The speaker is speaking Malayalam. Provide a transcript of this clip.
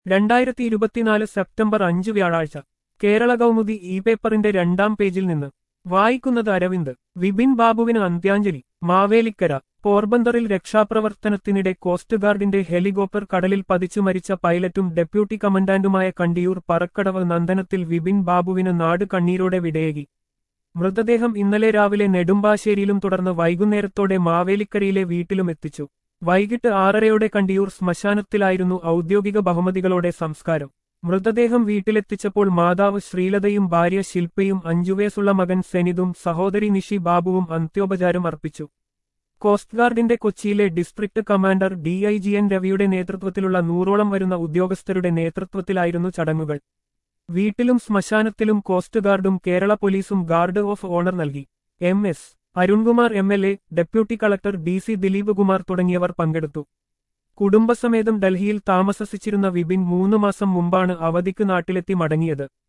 രണ്ടായിരത്തി ഇരുപത്തിനാല് സെപ്റ്റംബർ അഞ്ച് വ്യാഴാഴ്ച കേരള കൗമുദി ഇ പേപ്പറിന്റെ രണ്ടാം പേജിൽ നിന്ന് വായിക്കുന്നത് അരവിന്ദ് വിപിൻ ബാബുവിന് അന്ത്യാഞ്ജലി മാവേലിക്കര പോർബന്തറിൽ രക്ഷാപ്രവർത്തനത്തിനിടെ കോസ്റ്റ് ഗാർഡിന്റെ ഹെലികോപ്റ്റർ കടലിൽ പതിച്ചു മരിച്ച പൈലറ്റും ഡെപ്യൂട്ടി കമൻഡാന്റുമായ കണ്ടിയൂർ പറക്കടവ് നന്ദനത്തിൽ വിപിൻ ബാബുവിന് നാട് കണ്ണീരോടെ വിടയേകി മൃതദേഹം ഇന്നലെ രാവിലെ നെടുമ്പാശ്ശേരിയിലും തുടർന്ന് വൈകുന്നേരത്തോടെ മാവേലിക്കരയിലെ വീട്ടിലും എത്തിച്ചു വൈകിട്ട് ആറരയോടെ കണ്ടിയൂർ ശ്മശാനത്തിലായിരുന്നു ഔദ്യോഗിക ബഹുമതികളോടെ സംസ്കാരം മൃതദേഹം വീട്ടിലെത്തിച്ചപ്പോൾ മാതാവ് ശ്രീലതയും ഭാര്യ ശില്പയും അഞ്ചുവയസ്സുള്ള മകൻ സെനിതും സഹോദരി നിഷി ബാബുവും അന്ത്യോപചാരം അർപ്പിച്ചു കോസ്റ്റ് ഗാർഡിന്റെ കൊച്ചിയിലെ district commander D I G N രവിയുടെ നേതൃത്വത്തിലുള്ള നൂറോളം വരുന്ന ഉദ്യോഗസ്ഥരുടെ നേതൃത്വത്തിലായിരുന്നു ചടങ്ങുകൾ വീട്ടിലും ശ്മശാനത്തിലും കോസ്റ്റ് ഗാർഡും കേരള പോലീസും ഗാർഡ് ഓഫ് ഓണർ നൽകി M S Arunkumar M L A deputy collector D C Dileep Kumar തുടങ്ങിയവർ പങ്കെടുത്തു കുടുംബസമേതം ഡൽഹിയിൽ താമസിച്ചിരുന്ന വിപിൻ മൂന്ന് മാസം മുമ്പാണ് അവധിക്ക് നാട്ടിലെത്തി മടങ്ങിയത്